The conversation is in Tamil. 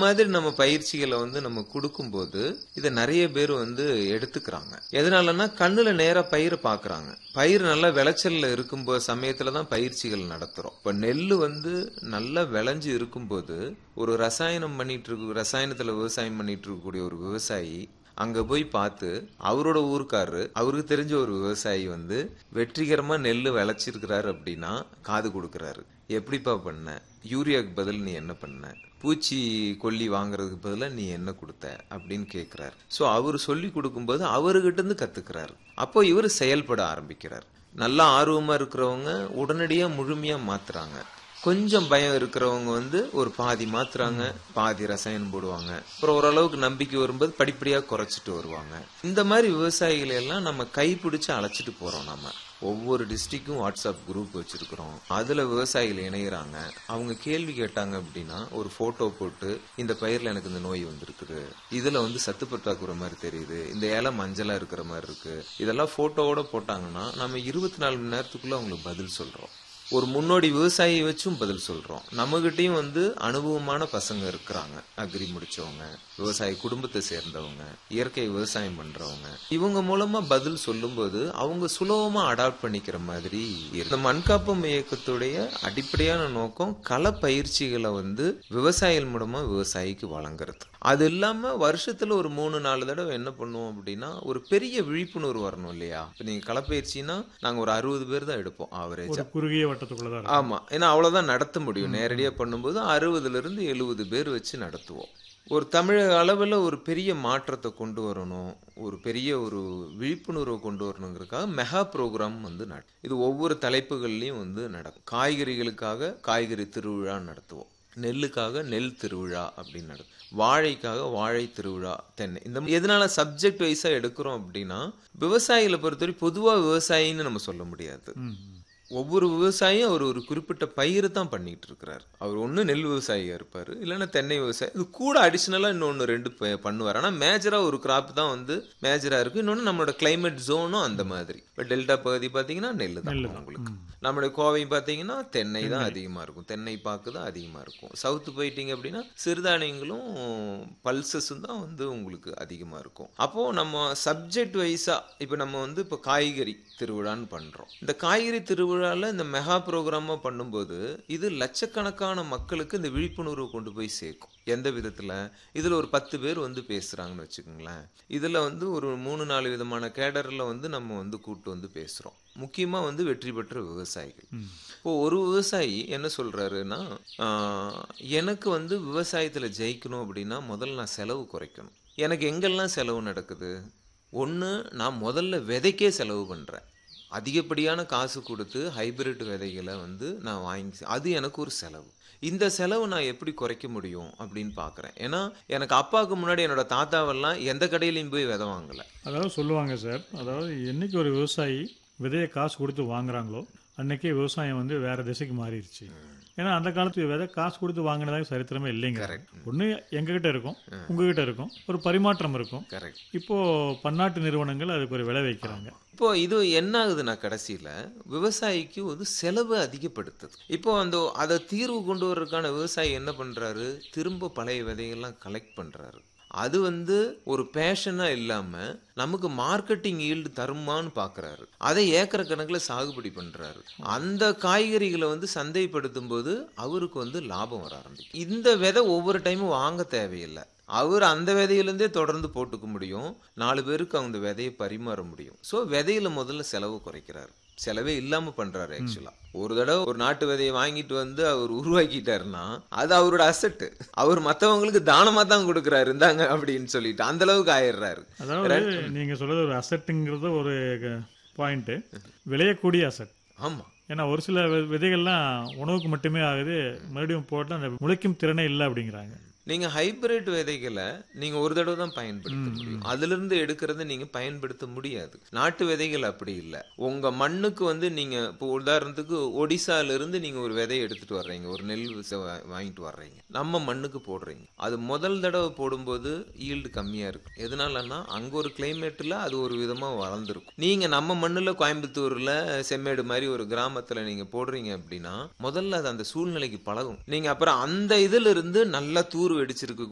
மாதிரி நம்ம பயிற்சிகளை வந்து நம்ம கொடுக்கும்போது இதை நிறைய பேர் வந்து எடுத்துக்கிறாங்க எதனாலன்னா கண்ணுல நேரா பயிரை பாக்குறாங்க பயிர் நல்லா விளைச்சல்ல இருக்கும்போது சமயத்துல தான் பயிற்சிகள் நடத்துறோம் இப்ப நெல்லு வந்து நல்லா விளைஞ்சு இருக்கும்போது ஒரு ரசாயனம் பண்ணிட்டு இருக்கு ரசாயனத்துல விவசாயம் பண்ணிட்டு இருக்கக்கூடிய ஒரு விவசாயி அங்க போய் பார்த்து அவரோட ஊருக்காரரு அவருக்கு தெரிஞ்ச ஒரு விவசாயி வந்து வெற்றிகரமா நெல்லு விளைச்சிருக்கிறாரு அப்படின்னா காது கொடுக்கறாரு எப்படிப்பா பண்ண யூரியாக்கு பதில் நீ என்ன பண்ண பூச்சி கொல்லி வாங்குறதுக்கு பதிலா நீ என்ன கொடுத்த அப்படின்னு கேக்குறாரு சோ அவர் சொல்லி கொடுக்கும்போது அவர்கிட்ட இருந்து கத்துக்கிறாரு அப்போ இவர் செயல்பட ஆரம்பிக்கிறார் நல்லா ஆர்வமா இருக்கிறவங்க உடனடியா முழுமையா மாத்துறாங்க கொஞ்சம் பயம் இருக்கிறவங்க வந்து ஒரு பாதி மாத்துறாங்க பாதி ரசாயனம் போடுவாங்க அப்புறம் ஓரளவுக்கு நம்பிக்கை வரும்போது படிப்படியா குறைச்சிட்டு வருவாங்க இந்த மாதிரி விவசாயிகளை எல்லாம் நம்ம கைப்பிடிச்சு அழைச்சிட்டு போறோம் நம்ம ஒவ்வொரு டிஸ்ட்ரிக்டும் வாட்ஸ்அப் குரூப் வச்சிருக்கிறோம் அதுல விவசாயிகள் இணையறாங்க அவங்க கேள்வி கேட்டாங்க அப்படின்னா ஒரு போட்டோ போட்டு இந்த பயிர்ல எனக்கு இந்த நோய் வந்திருக்குது இதுல வந்து சத்து பற்றாக்குறை மாதிரி தெரியுது இந்த இலை மஞ்சளா இருக்கிற மாதிரி இருக்கு இதெல்லாம் போட்டோவோட போட்டாங்கன்னா நம்ம இருபத்தி நாலு மணி நேரத்துக்குள்ள அவங்களுக்கு பதில் சொல்றோம் ஒரு முன்னோடி விவசாயியை வச்சும் பதில் சொல்றோம் நம்மகிட்டயும் வந்து அனுபவமான பசங்க இருக்கிறாங்க அக்ரி முடிச்சவங்க விவசாய குடும்பத்தை சேர்ந்தவங்க இயற்கை விவசாயம் பண்றவங்க இவங்க மூலமா பதில் சொல்லும்போது அவங்க சுலபமா அடாப்ட் பண்ணிக்கிற மாதிரி இருக்கு. இந்த மண்காப்பம் இயக்கத்துடைய அடிப்படையான நோக்கம் கள பயிற்சிகளை வந்து விவசாயிகள் மூலமா விவசாயிக்கு வழங்குறது அது இல்லாம வருஷத்துல ஒரு மூணு நாலு தடவை என்ன பண்ணுவோம் அப்படின்னா ஒரு பெரிய விழிப்புணர்வு வரணும் இல்லையா இப்ப நீங்க களப்பயிற்சினா நாங்க ஒரு அறுபது பேர் தான் எடுப்போம் ஆவரேஜா ஒரு குறுகிய வட்டத்துக்குள்ள தான் இருக்கும் ஆமா ஏன்னா அவ்வளவுதான் நடத்த முடியும் நேரடியா பண்ணும்போது அறுபதுல இருந்து எழுபது பேர் வச்சு நடத்துவோம் ஒரு தமிழக அளவில் ஒரு பெரிய மாற்றத்தை கொண்டு வரணும் ஒரு பெரிய ஒரு விழிப்புணர்வை கொண்டு வரணுங்கிறதுக்காக மெகா ப்ரோக்ராம் வந்து நட இது ஒவ்வொரு தலைப்புகள்லையும் வந்து நடக்கும் காய்கறிகளுக்காக காய்கறி திருவிழா நடத்துவோம் நெல்லுக்காக நெல் திருவிழா அப்படின்னு நடக்கும் வாழைக்காக வாழை திருவிழா தென்னை இந்த எதனால சப்ஜெக்ட் வைஸா எடுக்கிறோம் அப்படின்னா விவசாயிகளை பொறுத்தவரை பொதுவா விவசாயின்னு நம்ம சொல்ல முடியாது ம், ம். ஒவ்வொரு விவசாயியும் அவர் ஒரு குறிப்பிட்ட பயிரை தான் பண்ணிட்டு இருக்கிறார் அவர் ஒண்ணு நெல் விவசாயியா இருப்பாரு இல்லைன்னா தென்னை விவசாயி இது கூட அடிஷ்னலா இன்னொன்னு ரெண்டு ப- பண்ணுவார் ஆனா மேஜரா ஒரு கிராப் தான் வந்து மேஜரா இருக்கு இன்னொன்னு நம்மளோட கிளைமேட் ஜோனும் அந்த மாதிரி இப்ப டெல்டா பகுதி பாத்தீங்கன்னா நெல் தான் உங்களுக்கு நம்மளுடைய கோவை பாத்தீங்கன்னா தென்னை தான் அதிகமா இருக்கும் தென்னை பாக்கு தான் அதிகமா இருக்கும் சவுத்து போயிட்டீங்க அப்படின்னா சிறுதானியங்களும் பல்சஸும் தான் வந்து உங்களுக்கு அதிகமா இருக்கும் அப்போ நம்ம சப்ஜெக்ட் வைஸா இப்போ நம்ம வந்து இப்போ காய்கறி திருவிழான்னு பண்றோம் இந்த காய்கறி திருவிழால இந்த மெகா ப்ரோக்ராமா பண்ணும்போது இது லட்சக்கணக்கான மக்களுக்கு இந்த விழிப்புணர்வு கொண்டு போய் சேர்க்கும் எந்த விதத்துல இதுல ஒரு பத்து பேர் வந்து பேசுறாங்கன்னு வச்சுக்கோங்களேன் இதுல வந்து ஒரு மூணு நாலு விதமான கேடர்ல வந்து நம்ம வந்து கூட்டு வந்து பேசுறோம் முக்கியமா வந்து வெற்றி பெற்ற விவசாயிகள் இப்போ ஒரு விவசாயி என்ன சொல்றாருன்னா ஆஹ், எனக்கு வந்து விவசாயத்துல ஜெயிக்கணும் அப்படின்னா முதல்ல நான் செலவு குறைக்கணும் எனக்கு எங்கெல்லாம் செலவு நடக்குது ஒன்று நான் முதல்ல விதைக்கே செலவு பண்றேன் அதிகப்படியான காசு கொடுத்து ஹைபிரிட் விதைகளை வந்து நான் வாங்கி அது எனக்கு ஒரு செலவு இந்த செலவு நான் எப்படி குறைக்க முடியும் அப்படின்னு பார்க்குறேன் ஏன்னா எனக்கு அப்பாவுக்கு முன்னாடி என்னோட தாத்தாவெல்லாம் எந்த கடையிலையும் போய் விதை வாங்கலை அதாவது சொல்லுவாங்க சார் அதாவது என்னைக்கு ஒரு விவசாயி விதையை காசு கொடுத்து வாங்குறாங்களோ அன்னைக்கே விவசாயம் வந்து வேற திசைக்கு மாறிடுச்சு ஏன்னா அந்த காலத்து விதை காசு கொடுத்து வாங்கினதாக சரித்திரமே இல்லைங்க ஒன்று எங்ககிட்ட இருக்கும் உங்ககிட்ட இருக்கும் ஒரு பரிமாற்றம் இருக்கும் கரெக்ட் இப்போ பன்னாட்டு நிறுவனங்கள் அதுக்கு ஒரு விலை வைக்கிறாங்க இப்போ இது என்ன ஆகுதுன்னா கடைசியில விவசாயிக்கு ஒரு செலவு அதிகப்படுத்துது இப்போ அந்த அதை தீர்வு கொண்டு வர்றதுக்கான விவசாயி என்ன பண்றாரு திரும்ப பழைய விதையெல்லாம் கலெக்ட் பண்றாரு அது வந்து ஒரு பேஷனா இல்லாம நமக்கு மார்க்கெட்டிங் ஈல்டு தருமான்னு பாக்குறாரு அதை ஏக்கர் கணக்குல சாகுபடி பண்றாரு அந்த காய்கறிகளை வந்து சந்தைப்படுத்தும் போது அவருக்கு வந்து லாபம் வர ஆரம்பிக்கும் இந்த விதை ஒவ்வொரு டைமும் வாங்க தேவையில்லை அவர் அந்த விதையிலேருந்தே தொடர்ந்து போட்டுக்க முடியும் நாலு பேருக்கு அந்த விதையை பரிமாற முடியும் ஸோ விதையில முதல்ல செலவு குறைக்கிறாரு செலவே இல்லாம பண்றாரு ஆக்சுவலா ஒரு தடவை ஒரு நாட்டு விதையை வாங்கிட்டு வந்து அவர் உருவாக்கிட்டாருன்னா அது அவரோட அசட்டு அவர் மத்தவங்களுக்கு தானமா தான் கொடுக்குறாரு இந்தாங்க அப்படின்னு சொல்லிட்டு அந்த அளவுக்கு ஆயிடுறாரு அதாவது நீங்க சொல்றது ஒரு அசட்டுங்கிறது ஒரு பாயிண்ட் விளையக்கூடிய அசட் ஆமா ஏன்னா ஒரு சில வி- விதைகள்லாம் உணவுக்கு மட்டுமே ஆகுது மறுபடியும் போட்டு அந்த முளைக்கும் திறனே இல்லை அப்படிங்கிறாங்க நீங்க ஹைபிரிட் விதைகளை நீங்க ஒரு தடவை தான் பயன்படுத்த முடியும் அதுல இருந்து எடுக்கிறத நீங்க பயன்படுத்த முடியாது நாட்டு விதைகள் அப்படி இல்ல உங்க மண்ணுக்கு வந்து நீங்க இப்போ உதாரணத்துக்கு ஒடிசால இருந்து நீங்க ஒரு விதையை எடுத்துட்டு வர்றீங்க ஒரு நெல் விச- வா- வாங்கிட்டு வர்றீங்க நம்ம மண்ணுக்கு போடுறீங்க அது முதல் தடவை போடும்போது ஈல்டு கம்மியா இருக்கும் எதனாலன்னா அங்க ஒரு கிளைமேட்ல அது ஒரு விதமா வளர்ந்துருக்கும் நீங்க நம்ம மண்ணுல கோயம்புத்தூர்ல செம்மேடு மாதிரி ஒரு கிராமத்துல நீங்க போடுறீங்க அப்படின்னா முதல்ல அது அந்த சூழ்நிலைக்கு பழகும் நீங்க அப்புறம் அந்த இதுல இருந்து நல்லா தூர் வெடிச்சிருக்கு